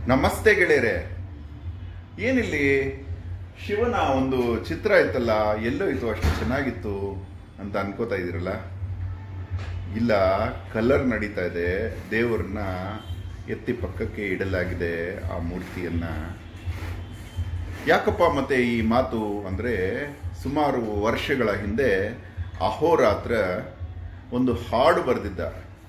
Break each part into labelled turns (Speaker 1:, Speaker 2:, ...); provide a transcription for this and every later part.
Speaker 1: ನಮಸ್ತೆ ಗೆಳೆಯರೆ ಏನಿಲ್ಲಿ ಶಿವನ ಒಂದು ಚಿತ್ರ ಇತ್ತಲ್ಲ ಎಲ್ಲೋ ಇತ್ತು ಅಷ್ಟು ಚೆನ್ನಾಗಿತ್ತು ಅಂತ ಅನ್ಕೋತಾ ಇದ್ದೀರಲ್ಲ ಇಲ್ಲ ಕಲರ್ ನಡೀತಾ ಇದೆ ದೇವರನ್ನ ಎತ್ತಿ ಪಕ್ಕಕ್ಕೆ ಇಡಲಾಗಿದೆ ಆ ಮೂರ್ತಿಯನ್ನ ಯಾಕಪ್ಪ ಮತ್ತೆ ಈ ಮಾತು ಅಂದರೆ ಸುಮಾರು ವರ್ಷಗಳ ಹಿಂದೆ ಅಹೋರಾತ್ರ ಒಂದು ಹಾಡು ಬರೆದಿದ್ದ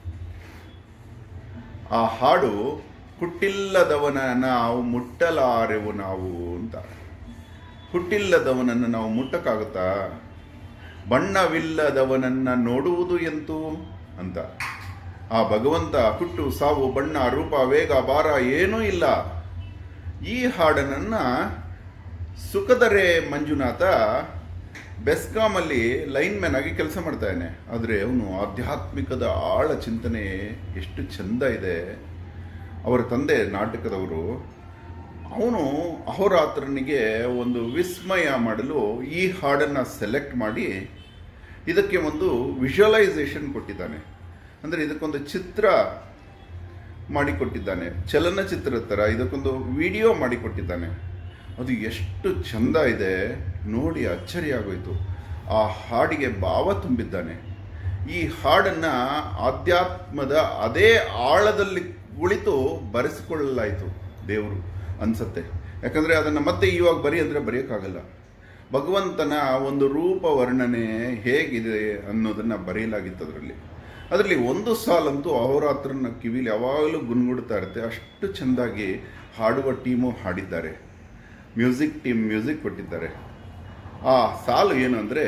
Speaker 1: ಆ ಹಾಡು ಹುಟ್ಟಿಲ್ಲದವನ ನಾವು ಮುಟ್ಟಲಾರೆವು ನಾವು ಅಂತ ಹುಟ್ಟಿಲ್ಲದವನನ್ನು ನಾವು ಮುಟ್ಟಕ್ಕಾಗುತ್ತಾ ಬಣ್ಣವಿಲ್ಲದವನನ್ನ ನೋಡುವುದು ಎಂತು ಅಂತ ಆ ಭಗವಂತ ಹುಟ್ಟು ಸಾವು ಬಣ್ಣ ರೂಪ ವೇಗ ಭಾರ ಏನೂ ಇಲ್ಲ ಈ ಹಾಡನನ್ನ ಸುಖದರೆ ಮಂಜುನಾಥ ಬೆಸ್ಕಾಮಲ್ಲಿ ಲೈನ್ ಮ್ಯಾನ್ ಆಗಿ ಕೆಲಸ ಮಾಡ್ತಾ ಇದ್ದಾನೆ ಆದರೆ ಅವನು ಆಧ್ಯಾತ್ಮಿಕದ ಆಳ ಚಿಂತನೆ ಎಷ್ಟು ಚಂದ ಇದೆ ಅವರ ತಂದೆ ನಾಟಕದವರು ಅವನು ಅಹೋರಾತ್ರನಿಗೆ ಒಂದು ವಿಸ್ಮಯ ಮಾಡಲು ಈ ಹಾಡನ್ನು ಸೆಲೆಕ್ಟ್ ಮಾಡಿ ಇದಕ್ಕೆ ಒಂದು ವಿಜುವಲೈಸೇಷನ್ ಕೊಟ್ಟಿದ್ದಾನೆ ಅಂದರೆ ಇದಕ್ಕೊಂದು ಚಿತ್ರ ಮಾಡಿಕೊಟ್ಟಿದ್ದಾನೆ ಚಲನಚಿತ್ರದ ಥರ ಇದಕ್ಕೊಂದು ವಿಡಿಯೋ ಮಾಡಿಕೊಟ್ಟಿದ್ದಾನೆ ಅದು ಎಷ್ಟು ಚಂದ ಇದೆ ನೋಡಿ ಅಚ್ಚರಿಯಾಗೋಯ್ತು ಆ ಹಾಡಿಗೆ ಭಾವ ತುಂಬಿದ್ದಾನೆ ಈ ಹಾಡನ್ನು ಆಧ್ಯಾತ್ಮದ ಅದೇ ಆಳದಲ್ಲಿ ಕುಳಿತು ಬರೆಸಿಕೊಳ್ಳಲಾಯಿತು ದೇವರು ಅನ್ಸತ್ತೆ ಯಾಕಂದರೆ ಅದನ್ನು ಮತ್ತೆ ಇವಾಗ ಬರಿ ಅಂದರೆ ಬರೆಯೋಕ್ಕಾಗಲ್ಲ ಭಗವಂತನ ಒಂದು ರೂಪ ವರ್ಣನೆ ಹೇಗಿದೆ ಅನ್ನೋದನ್ನು ಬರೆಯಲಾಗಿತ್ತು ಅದರಲ್ಲಿ ಅದರಲ್ಲಿ ಒಂದು ಸಾಲಂತೂ ಅಹೋರಾತ್ರನ ಕಿವಿಲಿ ಯಾವಾಗಲೂ ಗುನ್ಗುಡ್ತಾ ಇರುತ್ತೆ ಅಷ್ಟು ಚೆಂದಾಗಿ ಹಾಡುವ ಟೀಮು ಹಾಡಿದ್ದಾರೆ ಮ್ಯೂಸಿಕ್ ಟೀಮ್ ಮ್ಯೂಸಿಕ್ ಕೊಟ್ಟಿದ್ದಾರೆ ಆ ಸಾಲು ಏನು ಅಂದರೆ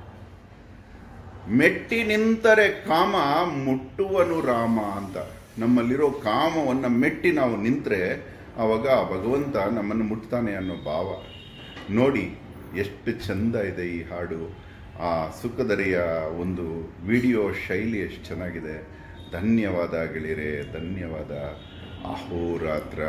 Speaker 1: ಮೆಟ್ಟಿ ನಿಂತರೆ ಕಾಮ ಮುಟ್ಟುವನು ರಾಮ ಅಂತ ನಮ್ಮಲ್ಲಿರೋ ಕಾಮವನ್ನು ಮೆಟ್ಟಿ ನಾವು ನಿಂತರೆ ಆವಾಗ ಆ ಭಗವಂತ ನಮ್ಮನ್ನು ಮುಟ್ತಾನೆ ಅನ್ನೋ ಭಾವ ನೋಡಿ ಎಷ್ಟು ಚಂದ ಇದೆ ಈ ಹಾಡು ಆ ಸುಖದರಿಯ ಒಂದು ವಿಡಿಯೋ ಶೈಲಿ ಎಷ್ಟು ಚೆನ್ನಾಗಿದೆ ಧನ್ಯವಾದ ಗೆಳೆಯರೆ ಧನ್ಯವಾದ ಅಹೋರಾತ್ರ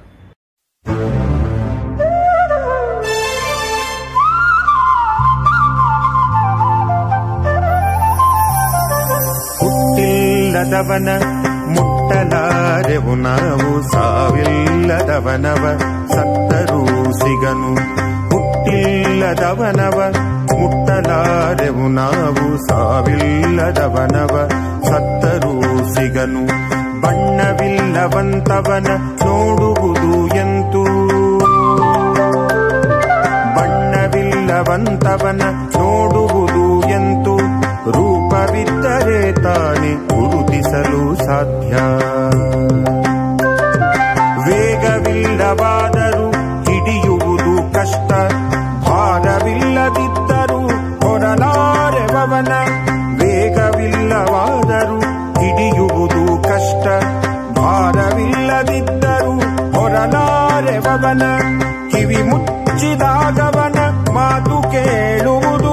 Speaker 2: ಹುಟ್ಟಿಲ್ಲದವನ ಮುಟ್ಟಲಾರೆವು ನಾವು ಸಾವಿಲ್ಲದವನವ ಸತ್ತರೂ ಸಿಗನು ಹುಟ್ಟಿಲ್ಲದವನವ ಮುಟ್ಟಲಾರೆವು ನಾವು ಸಾವಿಲ್ಲದವನವ ಸತ್ತರೂ ಸಿಗನು ಬಣ್ಣವಿಲ್ಲವಂತವನ ನೋಡುವುದು ಎಂತೂ ಬಣ್ಣವಿಲ್ಲವಂತವನ ನೋಡುವುದು ಎಂತು ರೂಪವಿದ್ದರೆ ತಾನೆ ಗುರುತಿಸಲು ಸಾಧ್ಯ ವೇಗವಿಲ್ಲವಾದರೂ ಹಿಡಿಯುವುದು ಕಷ್ಟ ಭಾರವಿಲ್ಲದಿದ್ದರೂ ಹೊರಲಾರೆವವನ ವೇಗವಿಲ್ಲವಾದರೂ ಹಿಡಿಯುವುದು ಕಷ್ಟ ಭಾರವಿಲ್ಲದಿದ್ದರೂ ಹೊರಲಾರೆವವನ ಕಿವಿ ಮುಚ್ಚಿದಾಗವನ ಮಾತು ಕೇಳುವುದು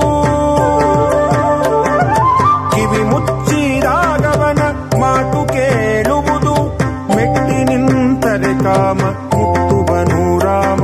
Speaker 2: ಕಿವಿ ಮುಚ್ಚಿದಾಗವನ ಮಾತು ಕೇಳುವುದು ಮೆಟ್ಟಿ ನಿಂತರೆ ಕಾಮ ಮುಟ್ಟುವನು ರಾಮ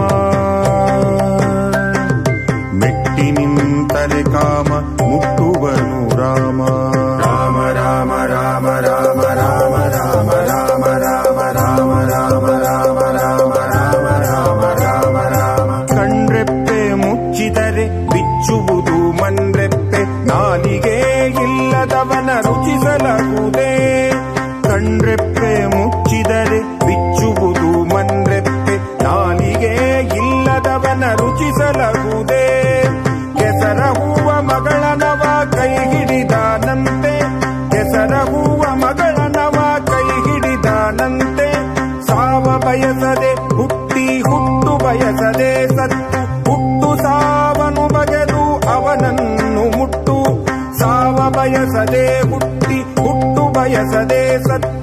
Speaker 2: ಮೆಟ್ಟಿ ನಿಂತರೆ ಕಾಮ ಮುಟ್ಟುವನು ರಾಮ ರಾಮ ರಾಮ ರಾಮ ರಾಮ ರಾಮ ರಾಮ ರಾಮ ರಾಮ ರಾಮ ರಾಮ ರಾಮ ರಾಮ ರಾಮ ರಾಮ ರಾಮ ರಾಮ ಕಣ್ರೆಪ್ಪೆ ಮುಚ್ಚಿದರೆ ಬಿಚ್ಚುವುದು ಮನ್ರೆಪ್ಪೆ ನಾಲಿಗೆ ಇಲ್ಲದವನ ರುಚಿಸಲಾಗುವುದೇ ಕಣ್ರೆಪ್ಪೆ ಮುಚ್ಚಿದರೆ ಬಿಚ್ಚುವುದು ಮನ್ರೆಪ್ಪೆ ನಾಲಿಗೆ ಇಲ್ಲದವನ ರುಚಿಸಲಾಗುವುದೇ ಕೆಸರ ಹೂವ ಮಗಳನವ ಕೈ ಹಿಡಿದಾನಂತೆ ಕೆಸರ ಹೂವ ಮಗಳನವ ಕೈ ಹಿಡಿದಾನಂತೆ ಸಾವ ಬಯಸದೆ ಹುಟ್ಟಿ ಹುಟ್ಟು ಬಯಸದೆ ಸತ್ತು ಹುಟ್ಟು ಸಾವನು ಬಗೆದು ಅವನನ್ನು ಮುಟ್ಟು ಸಾವ ಬಯಸದೆ ಹುಟ್ಟಿ ಹುಟ್ಟು ಬಯಸದೆ ಸತ್ತು